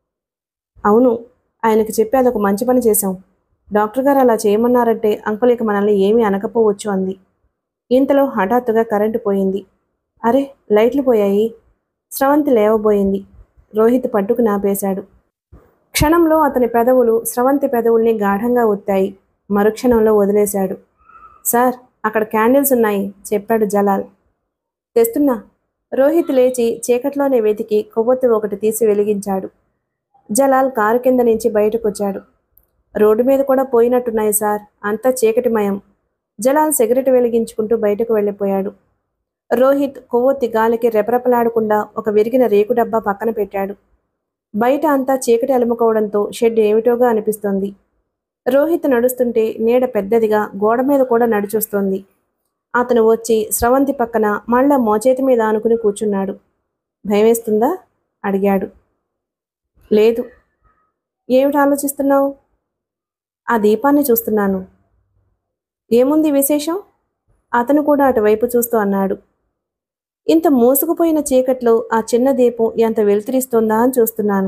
అవును ఆయనకు చెప్పి అదొక మంచి పని చేశాం డాక్టర్ గారు అలా చేయమన్నారంటే అంకుల్ ఇక మనల్ని ఏమీ అనకపోవచ్చు అంది ఇంతలో హఠాత్తుగా కరెంటు పోయింది అరే లైట్లు పోయాయి స్రవంతి లేవబోయింది రోహిత్ పట్టుకు నాపేశాడు క్షణంలో అతని పెదవులు స్రవంతి పెదవుల్ని గాఢంగా ఒత్తాయి మరుక్షణంలో వదిలేశాడు సార్ అక్కడ క్యాండిల్స్ ఉన్నాయి చెప్పాడు జలాల్ తెస్తున్నా రోహిత్ లేచి చీకట్లోనే వెతికి కొవ్వొత్తి ఒకటి తీసి వెలిగించాడు జలాల్ కారు కింద నుంచి బయటకొచ్చాడు రోడ్డు మీద కూడా పోయినట్టున్నాయి సార్ అంతా చీకటిమయం జలాల్ సిగరెట్ వెలిగించుకుంటూ బయటకు వెళ్ళిపోయాడు రోహిత్ కొవ్వొత్తి గాలికి రెపరెపలాడకుండా ఒక విరిగిన రేకు డబ్బా పక్కన పెట్టాడు బయట అంతా చీకటి అలుముకోవడంతో షెడ్ ఏమిటోగా అనిపిస్తోంది రోహిత్ నడుస్తుంటే నీడ పెద్దదిగా గోడ మీద కూడా నడిచొస్తోంది అతను వచ్చి స్రవంతి పక్కన మళ్ళా మోచేతి మీద ఆనుకుని కూర్చున్నాడు భయమేస్తుందా అడిగాడు లేదు ఏమిటి ఆలోచిస్తున్నావు ఆ దీపాన్ని చూస్తున్నాను ఏముంది విశేషం అతను కూడా అటువైపు చూస్తూ అన్నాడు ఇంత మూసుకుపోయిన చీకట్లో ఆ చిన్న దీపం ఎంత వెలుతురిస్తోందా అని చూస్తున్నాను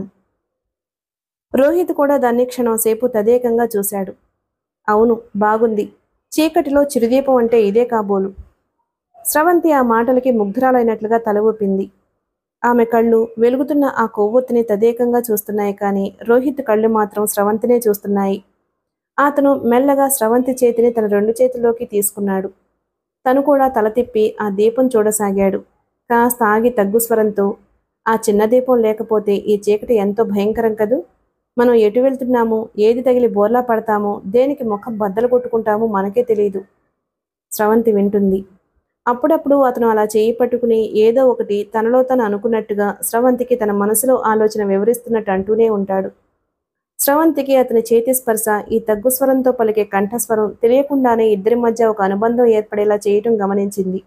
రోహిత్ కూడా దాన్ని క్షణం సేపు తదేకంగా చూశాడు అవును బాగుంది చీకటిలో చిరుదీపం అంటే ఇదే కాబోలు స్రవంతి ఆ మాటలకి ముగ్ధురాలైనట్లుగా తల ఊపింది ఆమె కళ్ళు వెలుగుతున్న ఆ కొవ్వొత్తిని తదేకంగా చూస్తున్నాయి కానీ రోహిత్ కళ్ళు మాత్రం స్రవంతినే చూస్తున్నాయి అతను మెల్లగా స్రవంతి చేతిని తన రెండు చేతుల్లోకి తీసుకున్నాడు తను కూడా తల తిప్పి ఆ దీపం చూడసాగాడు కాస్త ఆగి తగ్గు స్వరంతో ఆ చిన్న దీపం లేకపోతే ఈ చీకటి ఎంతో భయంకరం కదూ మనం ఎటు వెళ్తున్నామో ఏది తగిలి బోర్లా పడతామో దేనికి ముఖం బద్దలు కొట్టుకుంటామో మనకే తెలియదు స్రవంతి వింటుంది అప్పుడప్పుడు అతను అలా చేయి పట్టుకుని ఏదో ఒకటి తనలో తను అనుకున్నట్టుగా స్రవంతికి తన మనసులో ఆలోచన వివరిస్తున్నట్టు అంటూనే ఉంటాడు స్రవంతికి అతని చేతి స్పర్శ ఈ తగ్గు స్వరంతో పలికే కంఠస్వరం తెలియకుండానే ఇద్దరి మధ్య ఒక అనుబంధం ఏర్పడేలా చేయటం గమనించింది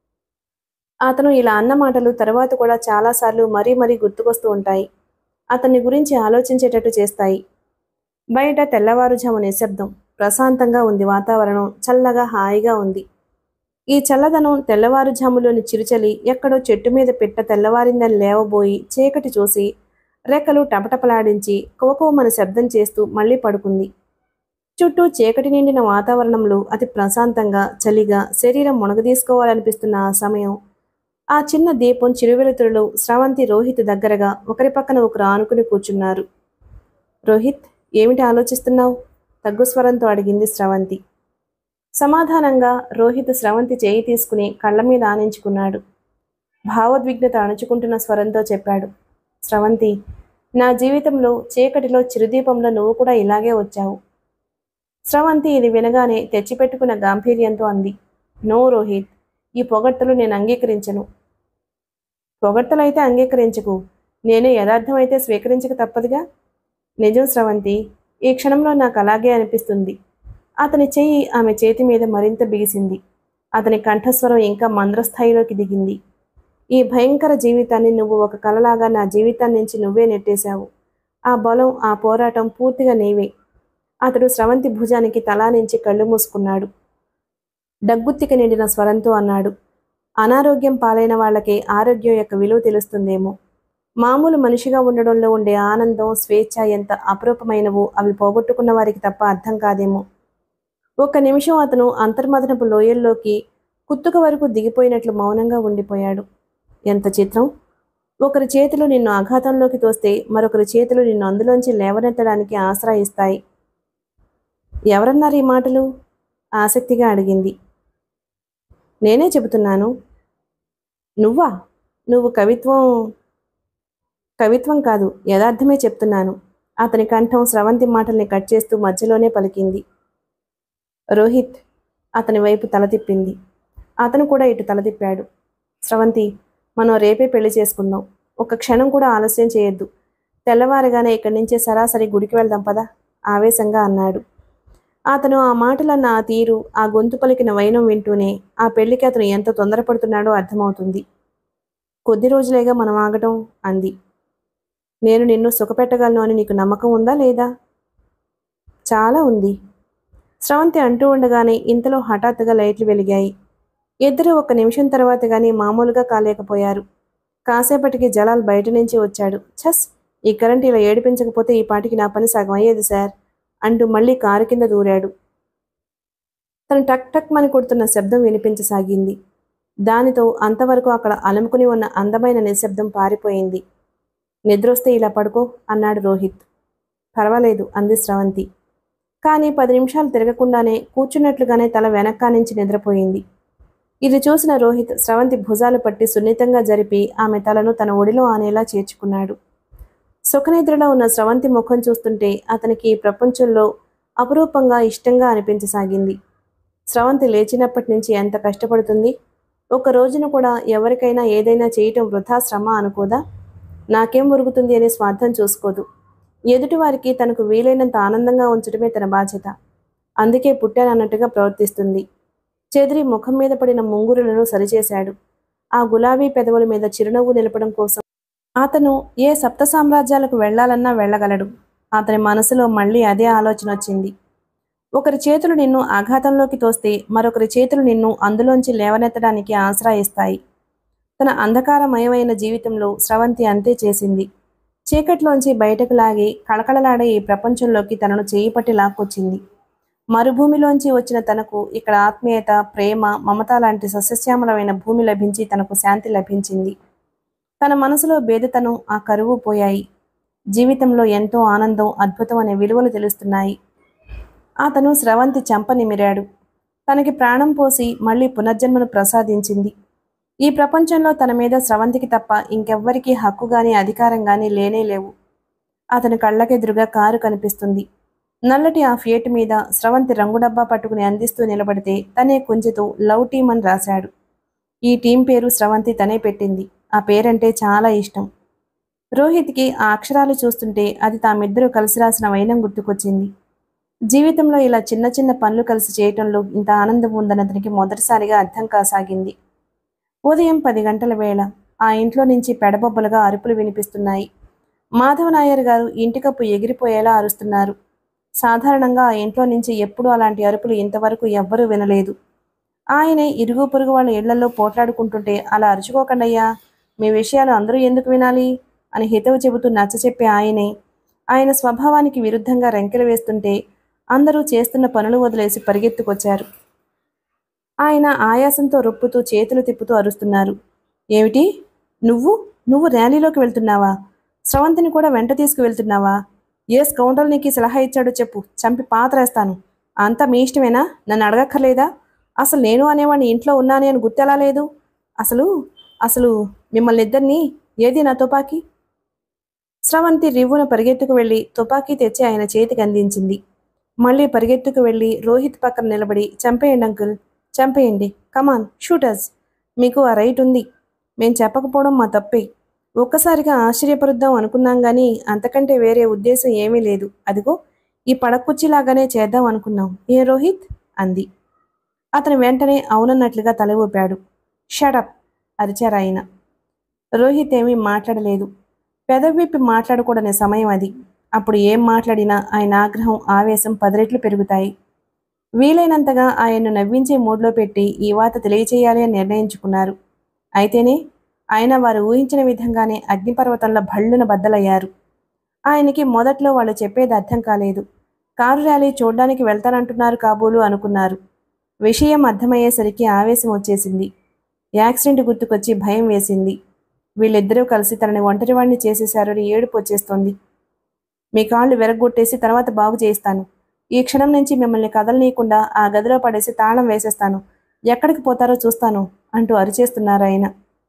అతను ఇలా అన్న మాటలు తర్వాత కూడా చాలాసార్లు మరీ మరీ గుర్తుకొస్తూ ఉంటాయి అతన్ని గురించి ఆలోచించేటట్టు చేస్తాయి బయట తెల్లవారుజాము నిశ్శబ్దం ప్రశాంతంగా ఉంది వాతావరణం చల్లగా హాయిగా ఉంది ఈ చల్లదనం తెల్లవారుజాములోని చిరుచలి ఎక్కడో చెట్టు మీద పిట్ట తెల్లవారిందని లేవబోయి చీకటి చూసి రెక్కలు టపటపలాడించి కోకోమని శబ్దం చేస్తూ మళ్ళీ పడుకుంది చుట్టూ చీకటి నిండిన వాతావరణంలో అతి ప్రశాంతంగా చలిగా శరీరం మునగదీసుకోవాలనిపిస్తున్న ఆ సమయం ఆ చిన్న దీపం చిరువెలుతురులో స్రవంతి రోహిత్ దగ్గరగా ఒకరి పక్కన ఒకరు ఆనుకుని కూర్చున్నారు రోహిత్ ఏమిటి ఆలోచిస్తున్నావు తగ్గు స్వరంతో అడిగింది స్రవంతి సమాధానంగా రోహిత్ స్రవంతి చేయి తీసుకుని కళ్ళ మీద ఆనించుకున్నాడు భావోద్విగ్నత అణుచుకుంటున్న స్వరంతో చెప్పాడు స్రవంతి నా జీవితంలో చీకటిలో చిరుదీపంలో నువ్వు కూడా ఇలాగే వచ్చావు స్రవంతి ఇది వినగానే తెచ్చిపెట్టుకున్న గాంభీర్యంతో అంది నో రోహిత్ ఈ పొగడ్తలు నేను అంగీకరించను పొగడ్తలైతే అంగీకరించకు నేను యథార్థమైతే స్వీకరించక తప్పదుగా నిజం స్రవంతి ఈ క్షణంలో నాకు అలాగే అనిపిస్తుంది అతని చెయ్యి ఆమె చేతి మీద మరింత బిగిసింది అతని కంఠస్వరం ఇంకా మంద్రస్థాయిలోకి దిగింది ఈ భయంకర జీవితాన్ని నువ్వు ఒక కలలాగా నా జీవితాన్ని నుంచి నువ్వే నెట్టేశావు ఆ బలం ఆ పోరాటం పూర్తిగా నీవే అతడు స్రవంతి భుజానికి తలా నుంచి కళ్ళు మూసుకున్నాడు డగ్గుత్తిక నిండిన స్వరంతో అన్నాడు అనారోగ్యం పాలైన వాళ్ళకి ఆరోగ్యం యొక్క విలువ తెలుస్తుందేమో మామూలు మనిషిగా ఉండడంలో ఉండే ఆనందం స్వేచ్ఛ ఎంత అపరూపమైనవో అవి పోగొట్టుకున్న వారికి తప్ప అర్థం కాదేమో ఒక్క నిమిషం అతను అంతర్మదనపు లోయల్లోకి కుత్తుక వరకు దిగిపోయినట్లు మౌనంగా ఉండిపోయాడు ఎంత చిత్రం ఒకరి చేతులు నిన్ను ఆఘాతంలోకి తోస్తే మరొకరి చేతులు నిన్ను అందులోంచి లేవనెత్తడానికి ఆసరా ఇస్తాయి ఎవరన్నారు ఈ మాటలు ఆసక్తిగా అడిగింది నేనే చెబుతున్నాను నువ్వా నువ్వు కవిత్వం కవిత్వం కాదు యథార్థమే చెప్తున్నాను అతని కంఠం స్రవంతి మాటల్ని కట్ చేస్తూ మధ్యలోనే పలికింది రోహిత్ అతని వైపు తల తిప్పింది అతను కూడా ఇటు తల తిప్పాడు స్రవంతి మనం రేపే పెళ్లి చేసుకుందాం ఒక క్షణం కూడా ఆలస్యం చేయొద్దు తెల్లవారగానే ఇక్కడి నుంచే సరాసరి గుడికి వెళ్దాం పదా ఆవేశంగా అన్నాడు అతను ఆ మాటలన్న ఆ తీరు ఆ గొంతు పలికిన వైనం వింటూనే ఆ పెళ్లికి అతను ఎంత తొందరపడుతున్నాడో అర్థమవుతుంది కొద్ది రోజులేగా మనం ఆగటం అంది నేను నిన్ను సుఖపెట్టగలను అని నీకు నమ్మకం ఉందా లేదా చాలా ఉంది స్రవంతి అంటూ ఉండగానే ఇంతలో హఠాత్తుగా లైట్లు వెలిగాయి ఇద్దరు ఒక నిమిషం తర్వాత గానీ మామూలుగా కాలేకపోయారు కాసేపటికి జలాల్ బయట నుంచి వచ్చాడు ఛస్ ఈ కరెంట్ ఇలా ఏడిపించకపోతే ఈ పాటికి నా పని సగం అయ్యేది సార్ అంటూ మళ్ళీ కారు కింద దూరాడు తను టక్ టక్ మని కొడుతున్న శబ్దం వినిపించసాగింది దానితో అంతవరకు అక్కడ అలుముకుని ఉన్న అందమైన నిశ్శబ్దం పారిపోయింది నిద్రొస్తే ఇలా పడుకో అన్నాడు రోహిత్ పర్వాలేదు అంది స్రవంతి కానీ పది నిమిషాలు తిరగకుండానే కూర్చున్నట్లుగానే తల వెనక్కా నుంచి నిద్రపోయింది ఇది చూసిన రోహిత్ స్రవంతి భుజాలు పట్టి సున్నితంగా జరిపి ఆమె తలను తన ఒడిలో ఆనేలా చేర్చుకున్నాడు సుఖనిద్రలో ఉన్న స్రవంతి ముఖం చూస్తుంటే అతనికి ఈ ప్రపంచంలో అపురూపంగా ఇష్టంగా అనిపించసాగింది స్రవంతి లేచినప్పటి నుంచి ఎంత కష్టపడుతుంది ఒక రోజున కూడా ఎవరికైనా ఏదైనా చేయటం వృధా శ్రమ అనుకోదా నాకేం ఒరుగుతుంది అనే స్వార్థం చూసుకోదు ఎదుటివారికి తనకు వీలైనంత ఆనందంగా ఉంచడమే తన బాధ్యత అందుకే పుట్టానన్నట్టుగా ప్రవర్తిస్తుంది చెదిరి ముఖం మీద పడిన ముంగురులను సరిచేశాడు ఆ గులాబీ పెదవుల మీద చిరునవ్వు నిలపడం కోసం అతను ఏ సప్త సామ్రాజ్యాలకు వెళ్లాలన్నా వెళ్ళగలడు అతని మనసులో మళ్ళీ అదే ఆలోచన వచ్చింది ఒకరి చేతులు నిన్ను ఆఘాతంలోకి తోస్తే మరొకరి చేతులు నిన్ను అందులోంచి లేవనెత్తడానికి ఆసరా ఇస్తాయి తన అంధకారమయమైన జీవితంలో స్రవంతి అంతే చేసింది చీకట్లోంచి బయటకు లాగి కళకళలాడే ఈ ప్రపంచంలోకి తనను చేయి పట్టి లాక్కొచ్చింది మరుభూమిలోంచి వచ్చిన తనకు ఇక్కడ ఆత్మీయత ప్రేమ మమత లాంటి సస్యశ్యామలమైన భూమి లభించి తనకు శాంతి లభించింది తన మనసులో భేదతను ఆ కరువు పోయాయి జీవితంలో ఎంతో ఆనందం అద్భుతం అనే విలువలు తెలుస్తున్నాయి అతను స్రవంతి చెంప నిమిరాడు తనకి ప్రాణం పోసి మళ్ళీ పునర్జన్మను ప్రసాదించింది ఈ ప్రపంచంలో తన మీద స్రవంతికి తప్ప ఇంకెవ్వరికీ హక్కు గాని అధికారం గాని లేనే లేవు అతని కళ్ళకెదురుగా కారు కనిపిస్తుంది నల్లటి ఆ ఫియట్ మీద స్రవంతి రంగు డబ్బా పట్టుకుని అందిస్తూ నిలబడితే తనే కుంచెతో లవ్ టీమ్ అని రాశాడు ఈ టీం పేరు స్రవంతి తనే పెట్టింది ఆ పేరంటే చాలా ఇష్టం రోహిత్కి ఆ అక్షరాలు చూస్తుంటే అది తామిద్దరూ కలిసి రాసిన వైనం గుర్తుకొచ్చింది జీవితంలో ఇలా చిన్న చిన్న పనులు కలిసి చేయటంలో ఇంత ఆనందం ఉందని అతనికి మొదటిసారిగా అర్థం కాసాగింది ఉదయం పది గంటల వేళ ఆ ఇంట్లో నుంచి పెడబొబ్బలుగా అరుపులు వినిపిస్తున్నాయి మాధవ నాయర్ గారు ఇంటి కప్పు ఎగిరిపోయేలా అరుస్తున్నారు సాధారణంగా ఆ ఇంట్లో నుంచి ఎప్పుడూ అలాంటి అరుపులు ఇంతవరకు ఎవ్వరూ వినలేదు ఆయనే ఇరుగు పొరుగు వాళ్ళ ఇళ్లలో పోట్లాడుకుంటుంటే అలా అరుచుకోకండయ్యా మీ విషయాలు అందరూ ఎందుకు వినాలి అని హితవు చెబుతూ నచ్చచెప్పే ఆయనే ఆయన స్వభావానికి విరుద్ధంగా రెంకెలు వేస్తుంటే అందరూ చేస్తున్న పనులు వదిలేసి పరిగెత్తుకొచ్చారు ఆయన ఆయాసంతో రొప్పుతూ చేతులు తిప్పుతూ అరుస్తున్నారు ఏమిటి నువ్వు నువ్వు ర్యాలీలోకి వెళ్తున్నావా స్రవంతిని కూడా వెంట తీసుకువెళ్తున్నావా ఏ స్కౌండల్ నీకు ఈ సలహా ఇచ్చాడో చెప్పు చంపి పాతరేస్తాను అంతా మీ ఇష్టమేనా నన్ను అడగక్కర్లేదా అసలు నేను అనేవాడిని ఇంట్లో ఉన్నానే అని గుర్తెలా లేదు అసలు అసలు మిమ్మల్ని ఇద్దరిని ఏది నా తుపాకీ స్రవంతి రివ్వున పరిగెత్తుకు వెళ్ళి తుపాకీ తెచ్చి ఆయన చేతికి అందించింది మళ్ళీ పరిగెత్తుకు వెళ్ళి రోహిత్ పక్కన నిలబడి చంపేయండి అంకుల్ చంపేయండి కమాన్ షూటర్స్ మీకు ఆ రైట్ ఉంది మేం చెప్పకపోవడం మా తప్పే ఒక్కసారిగా ఆశ్చర్యపరుద్దాం అనుకున్నాం కానీ అంతకంటే వేరే ఉద్దేశం ఏమీ లేదు అదిగో ఈ పడకుచ్చిలాగానే చేద్దాం అనుకున్నాం ఏ రోహిత్ అంది అతను వెంటనే అవునన్నట్లుగా తల ఊపాడు షడప్ అరిచారాయన రోహిత్ ఏమీ మాట్లాడలేదు పెదవిప్పి మాట్లాడకూడని సమయం అది అప్పుడు ఏం మాట్లాడినా ఆయన ఆగ్రహం ఆవేశం పదిరెట్లు పెరుగుతాయి వీలైనంతగా ఆయన్ను నవ్వించే మూడ్లో పెట్టి ఈ వాత తెలియచేయాలి అని నిర్ణయించుకున్నారు అయితేనే ఆయన వారు ఊహించిన విధంగానే అగ్నిపర్వతంలో భళ్ళున బద్దలయ్యారు ఆయనకి మొదట్లో వాళ్ళు చెప్పేది అర్థం కాలేదు కారు ర్యాలీ చూడ్డానికి వెళ్తానంటున్నారు కాబోలు అనుకున్నారు విషయం అర్థమయ్యేసరికి ఆవేశం వచ్చేసింది యాక్సిడెంట్ గుర్తుకొచ్చి భయం వేసింది వీళ్ళిద్దరూ కలిసి తనని ఒంటరివాణ్ణి చేసేశారని ఏడుపు వచ్చేస్తోంది మీ కాళ్ళు విరగొట్టేసి తర్వాత బాగు చేయిస్తాను ఈ క్షణం నుంచి మిమ్మల్ని కదలనీయకుండా ఆ గదిలో పడేసి తాళం వేసేస్తాను ఎక్కడికి పోతారో చూస్తాను అంటూ అరిచేస్తున్నారు ఆయన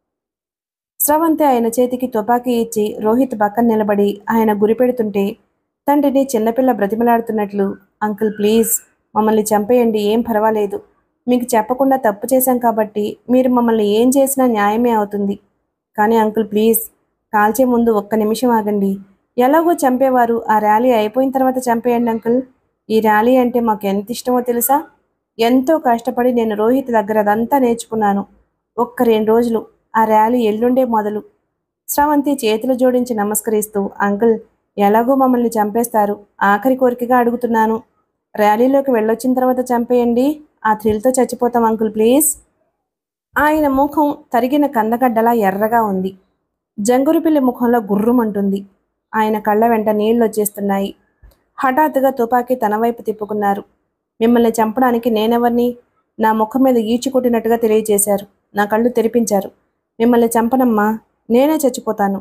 స్రవంతి ఆయన చేతికి తుపాకీ ఇచ్చి రోహిత్ పక్కన నిలబడి ఆయన గురిపెడుతుంటే తండ్రిని చిన్నపిల్ల బ్రతిమలాడుతున్నట్లు అంకుల్ ప్లీజ్ మమ్మల్ని చంపేయండి ఏం పర్వాలేదు మీకు చెప్పకుండా తప్పు చేశాం కాబట్టి మీరు మమ్మల్ని ఏం చేసినా న్యాయమే అవుతుంది కానీ అంకుల్ ప్లీజ్ కాల్చే ముందు ఒక్క నిమిషం ఆగండి ఎలాగో చంపేవారు ఆ ర్యాలీ అయిపోయిన తర్వాత చంపేయండి అంకుల్ ఈ ర్యాలీ అంటే మాకు ఎంత ఇష్టమో తెలుసా ఎంతో కష్టపడి నేను రోహిత్ దగ్గర అదంతా నేర్చుకున్నాను ఒక్క రెండు రోజులు ఆ ర్యాలీ ఎల్లుండే మొదలు స్రవంతి చేతులు జోడించి నమస్కరిస్తూ అంకుల్ ఎలాగో మమ్మల్ని చంపేస్తారు ఆఖరి కోరికగా అడుగుతున్నాను ర్యాలీలోకి వెళ్ళొచ్చిన తర్వాత చంపేయండి ఆ థ్రిల్తో చచ్చిపోతాం అంకుల్ ప్లీజ్ ఆయన ముఖం తరిగిన కందగడ్డలా ఎర్రగా ఉంది జంగురుపిల్లి ముఖంలో గుర్రుమంటుంది ఆయన కళ్ళ వెంట నీళ్లు వచ్చేస్తున్నాయి హఠాత్తుగా తుపాకీ తన వైపు తిప్పుకున్నారు మిమ్మల్ని చంపడానికి నేనెవరిని నా ముఖం మీద ఈడ్చి కొట్టినట్టుగా తెలియజేశారు నా కళ్ళు తెరిపించారు మిమ్మల్ని చంపనమ్మా నేనే చచ్చిపోతాను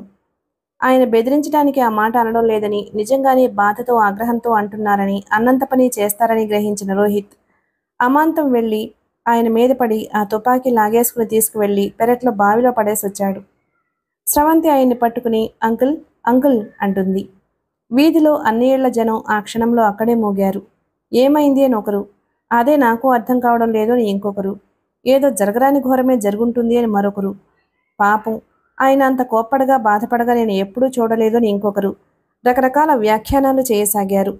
ఆయన బెదిరించడానికి ఆ మాట అనడం లేదని నిజంగానే బాధతో ఆగ్రహంతో అంటున్నారని అన్నంత పని చేస్తారని గ్రహించిన రోహిత్ అమాంతం వెళ్ళి ఆయన మీద పడి ఆ తుపాకీ లాగేసుకుని తీసుకువెళ్ళి పెరట్లో బావిలో పడేసి వచ్చాడు స్రవంతి ఆయన్ని పట్టుకుని అంకుల్ అంకుల్ అంటుంది వీధిలో అన్ని ఏళ్ల జనం ఆ క్షణంలో అక్కడే మోగారు ఏమైంది అని ఒకరు అదే నాకు అర్థం కావడం లేదు అని ఇంకొకరు ఏదో జరగరాని ఘోరమే జరుగుంటుంది అని మరొకరు పాపం ఆయన అంత కోప్పడగా బాధపడగా నేను ఎప్పుడూ చూడలేదు అని ఇంకొకరు రకరకాల వ్యాఖ్యానాలు చేయసాగారు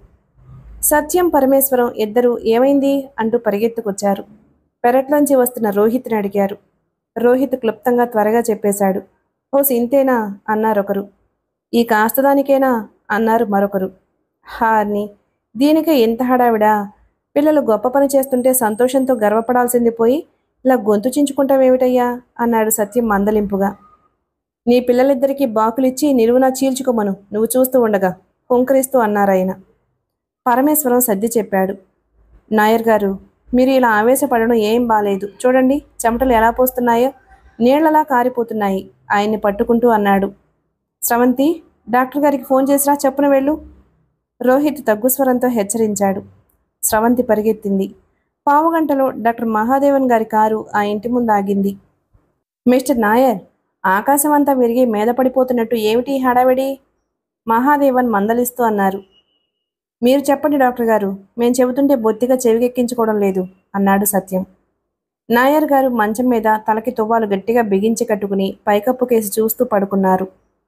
సత్యం పరమేశ్వరం ఇద్దరు ఏమైంది అంటూ పరిగెత్తుకొచ్చారు పెరట్లోంచి వస్తున్న రోహిత్ని అడిగారు రోహిత్ క్లుప్తంగా త్వరగా చెప్పేశాడు ఓ సింతేనా అన్నారొకరు ఈ కాస్తదానికేనా అన్నారు మరొకరు హార్ని దీనికే ఇంత హడావిడా పిల్లలు గొప్ప పని చేస్తుంటే సంతోషంతో గర్వపడాల్సింది పోయి ఇలా గొంతు చించుకుంటావేమిటయ్యా అన్నాడు సత్యం మందలింపుగా నీ పిల్లలిద్దరికీ బాకులిచ్చి నిలువునా చీల్చుకోమను నువ్వు చూస్తూ ఉండగా హుంకరిస్తూ అన్నారాయన పరమేశ్వరం సర్ది చెప్పాడు నాయర్ గారు మీరు ఇలా ఆవేశపడడం ఏం బాలేదు చూడండి చెమటలు ఎలా పోస్తున్నాయో నీళ్లలా కారిపోతున్నాయి ఆయన్ని పట్టుకుంటూ అన్నాడు స్రవంతి డాక్టర్ గారికి ఫోన్ చేసిరా చెప్పున వెళ్ళు రోహిత్ తగ్గుస్వరంతో హెచ్చరించాడు స్రవంతి పరిగెత్తింది పావుగంటలో డాక్టర్ మహాదేవన్ గారి కారు ఆ ఇంటి ముందు ఆగింది మిస్టర్ నాయర్ ఆకాశమంతా విరిగి మీద పడిపోతున్నట్టు ఏమిటి ఈ హడావిడి మహాదేవన్ మందలిస్తూ అన్నారు మీరు చెప్పండి డాక్టర్ గారు మేం చెబుతుంటే బొత్తిగా చెవికెక్కించుకోవడం లేదు అన్నాడు సత్యం నాయర్ గారు మంచం మీద తలకి తువ్వాలు గట్టిగా బిగించి కట్టుకుని పైకప్పు కేసి చూస్తూ పడుకున్నారు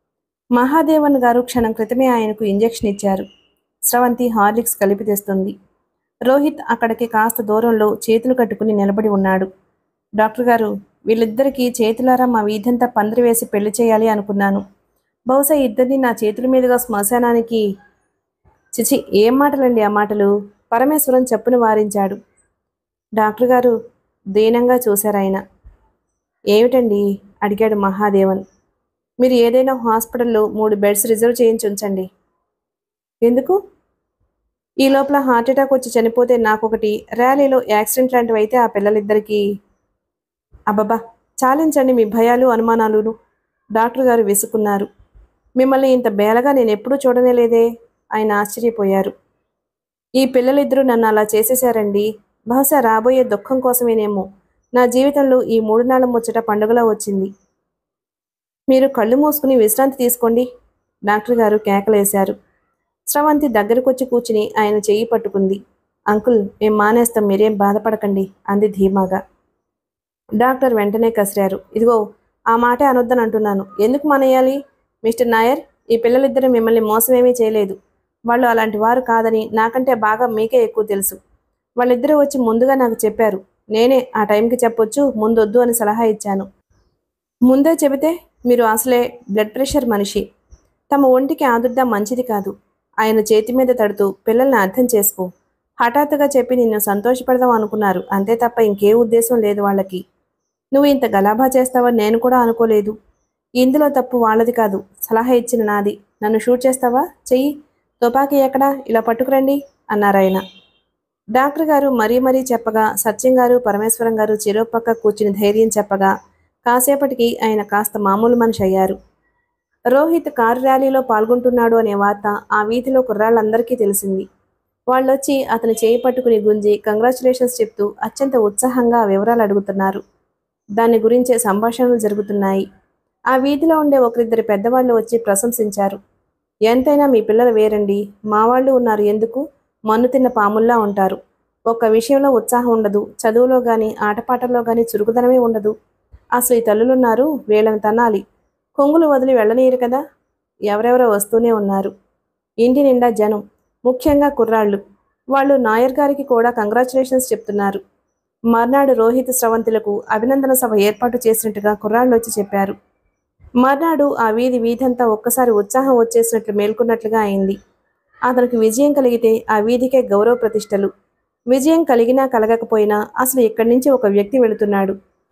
మహాదేవన్ గారు క్షణం క్రితమే ఆయనకు ఇంజెక్షన్ ఇచ్చారు స్రవంతి హార్లిక్స్ కలిపి తెస్తుంది రోహిత్ అక్కడికి కాస్త దూరంలో చేతులు కట్టుకుని నిలబడి ఉన్నాడు డాక్టర్ గారు వీళ్ళిద్దరికీ చేతులారా మా వీధంతా పందిరి వేసి పెళ్లి చేయాలి అనుకున్నాను బహుశా ఇద్దరిని నా చేతుల మీదుగా శ్మశానానికి చిచి ఏం మాటలండి ఆ మాటలు పరమేశ్వరం చెప్పును వారించాడు డాక్టర్ గారు దీనంగా చూశారాయన ఏమిటండి అడిగాడు మహాదేవన్ మీరు ఏదైనా హాస్పిటల్లో మూడు బెడ్స్ రిజర్వ్ చేయించి ఉంచండి ఎందుకు ఈ లోపల హార్ట్ అటాక్ వచ్చి చనిపోతే నాకొకటి ర్యాలీలో యాక్సిడెంట్ లాంటివి అయితే ఆ పిల్లలిద్దరికీ అబ్బబ్బా చాలించండి మీ భయాలు అనుమానాలును డాక్టర్ గారు విసుకున్నారు మిమ్మల్ని ఇంత బేలగా నేను ఎప్పుడూ చూడనేలేదే ఆయన ఆశ్చర్యపోయారు ఈ పిల్లలిద్దరూ నన్ను అలా చేసేశారండి బహుశా రాబోయే దుఃఖం కోసమేనేమో నా జీవితంలో ఈ మూడు నాళ్ళ ముచ్చట పండుగలా వచ్చింది మీరు కళ్ళు మూసుకుని విశ్రాంతి తీసుకోండి డాక్టర్ గారు కేకలేశారు స్రవంతి దగ్గరకొచ్చి కూర్చుని ఆయన చెయ్యి పట్టుకుంది అంకుల్ మేం మానేస్తాం మీరేం బాధపడకండి అంది ధీమాగా డాక్టర్ వెంటనే కసిరారు ఇదిగో ఆ మాటే అనొద్దని అంటున్నాను ఎందుకు మానేయాలి మిస్టర్ నాయర్ ఈ పిల్లలిద్దరూ మిమ్మల్ని మోసమేమీ చేయలేదు వాళ్ళు అలాంటి వారు కాదని నాకంటే బాగా మీకే ఎక్కువ తెలుసు వాళ్ళిద్దరూ వచ్చి ముందుగా నాకు చెప్పారు నేనే ఆ టైంకి చెప్పొచ్చు ముందొద్దు అని సలహా ఇచ్చాను ముందే చెబితే మీరు అసలే బ్లడ్ ప్రెషర్ మనిషి తమ ఒంటికి ఆదుర్దా మంచిది కాదు ఆయన చేతి మీద తడుతూ పిల్లల్ని అర్థం చేసుకో హఠాత్తుగా చెప్పి నిన్ను సంతోషపెడదాం అనుకున్నారు అంతే తప్ప ఇంకే ఉద్దేశం లేదు వాళ్ళకి నువ్వు ఇంత గలాభా చేస్తావని నేను కూడా అనుకోలేదు ఇందులో తప్పు వాళ్ళది కాదు సలహా ఇచ్చిన నాది నన్ను షూట్ చేస్తావా చెయ్యి తుపాకీ ఎక్కడా ఇలా పట్టుకురండి అన్నారాయన డాక్టర్ గారు మరీ మరీ చెప్పగా సత్యం గారు పరమేశ్వరం గారు చిరోపక్క కూర్చుని ధైర్యం చెప్పగా కాసేపటికి ఆయన కాస్త మామూలు మనిషి అయ్యారు రోహిత్ కారు ర్యాలీలో పాల్గొంటున్నాడు అనే వార్త ఆ వీధిలో కుర్రాళ్ళందరికీ తెలిసింది వాళ్ళొచ్చి అతని చేయి పట్టుకుని గుంజి కంగ్రాచులేషన్స్ చెప్తూ అత్యంత ఉత్సాహంగా ఆ వివరాలు అడుగుతున్నారు దాని గురించే సంభాషణలు జరుగుతున్నాయి ఆ వీధిలో ఉండే ఒకరిద్దరు పెద్దవాళ్ళు వచ్చి ప్రశంసించారు ఎంతైనా మీ పిల్లలు వేరండి మా వాళ్ళు ఉన్నారు ఎందుకు మన్ను తిన్న పాముల్లా ఉంటారు ఒక్క విషయంలో ఉత్సాహం ఉండదు చదువులో గాని ఆటపాటల్లో గాని చురుకుదనమే ఉండదు అసలు ఈ తల్లులున్నారు వీళ్ళని తనాలి కొంగులు వదిలి వెళ్ళనీయరు కదా ఎవరెవరో వస్తూనే ఉన్నారు ఇంటి నిండా జనం ముఖ్యంగా కుర్రాళ్ళు వాళ్ళు నాయర్ గారికి కూడా కంగ్రాచులేషన్స్ చెప్తున్నారు మర్నాడు రోహిత్ స్రవంతులకు అభినందన సభ ఏర్పాటు చేసినట్టుగా కుర్రాళ్ళు వచ్చి చెప్పారు మర్నాడు ఆ వీధి వీధంతా ఒక్కసారి ఉత్సాహం వచ్చేసినట్లు మేల్కొన్నట్లుగా అయింది అతనికి విజయం కలిగితే ఆ వీధికే గౌరవ ప్రతిష్టలు విజయం కలిగినా కలగకపోయినా అసలు ఇక్కడి నుంచి ఒక వ్యక్తి వెళుతున్నాడు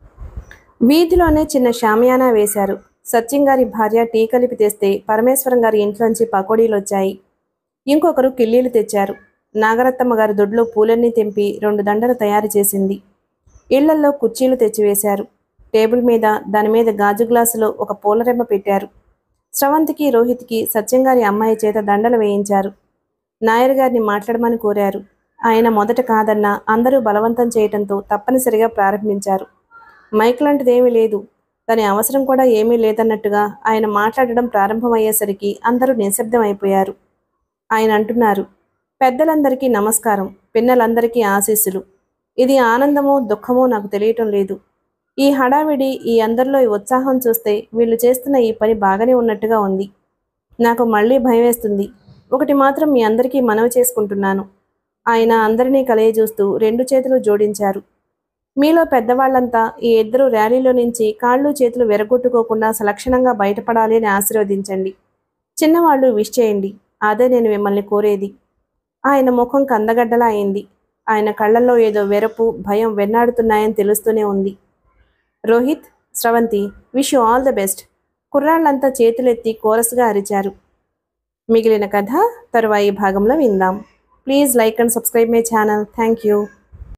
వీధిలోనే చిన్న షామియానా వేశారు సత్యం గారి భార్య టీ కలిపి తెస్తే పరమేశ్వరం గారి ఇంట్లోంచి పకోడీలు వచ్చాయి ఇంకొకరు కిల్లీలు తెచ్చారు నాగరత్తమ్మ గారి దొడ్లో పూలన్నీ తెంపి రెండు దండలు తయారు చేసింది ఇళ్లల్లో కుర్చీలు తెచ్చివేశారు టేబుల్ మీద దాని మీద గాజు గ్లాసులో ఒక పూలరెమ్మ పెట్టారు స్రవంతికి రోహిత్కి సత్యంగారి అమ్మాయి చేత దండలు వేయించారు నాయర్ గారిని మాట్లాడమని కోరారు ఆయన మొదట కాదన్నా అందరూ బలవంతం చేయటంతో తప్పనిసరిగా ప్రారంభించారు మైక్ లాంటిదేమీ లేదు దాని అవసరం కూడా ఏమీ లేదన్నట్టుగా ఆయన మాట్లాడడం ప్రారంభమయ్యేసరికి అందరూ నిశ్శబ్దం అయిపోయారు ఆయన అంటున్నారు పెద్దలందరికీ నమస్కారం పిన్నలందరికీ ఆశీస్సులు ఇది ఆనందమో దుఃఖమో నాకు తెలియటం లేదు ఈ హడావిడి ఈ అందరిలో ఈ ఉత్సాహం చూస్తే వీళ్ళు చేస్తున్న ఈ పని బాగానే ఉన్నట్టుగా ఉంది నాకు మళ్ళీ భయం వేస్తుంది ఒకటి మాత్రం మీ అందరికీ మనవి చేసుకుంటున్నాను ఆయన అందరినీ కలయజూస్తూ రెండు చేతులు జోడించారు మీలో పెద్దవాళ్లంతా ఈ ఇద్దరు ర్యాలీలో నుంచి కాళ్ళు చేతులు విరగొట్టుకోకుండా సలక్షణంగా బయటపడాలి అని ఆశీర్వదించండి చిన్నవాళ్ళు విష్ చేయండి అదే నేను మిమ్మల్ని కోరేది ఆయన ముఖం కందగడ్డలా అయింది ఆయన కళ్ళల్లో ఏదో వెరపు భయం వెన్నాడుతున్నాయని తెలుస్తూనే ఉంది Rohit Sravanthi wish you all the best కుర్రాళ్ళంతా చేతులెత్తి కోరస్గా అరిచారు మిగిలిన కథ తరువాయి భాగంలో విందాం please like and subscribe my channel thank you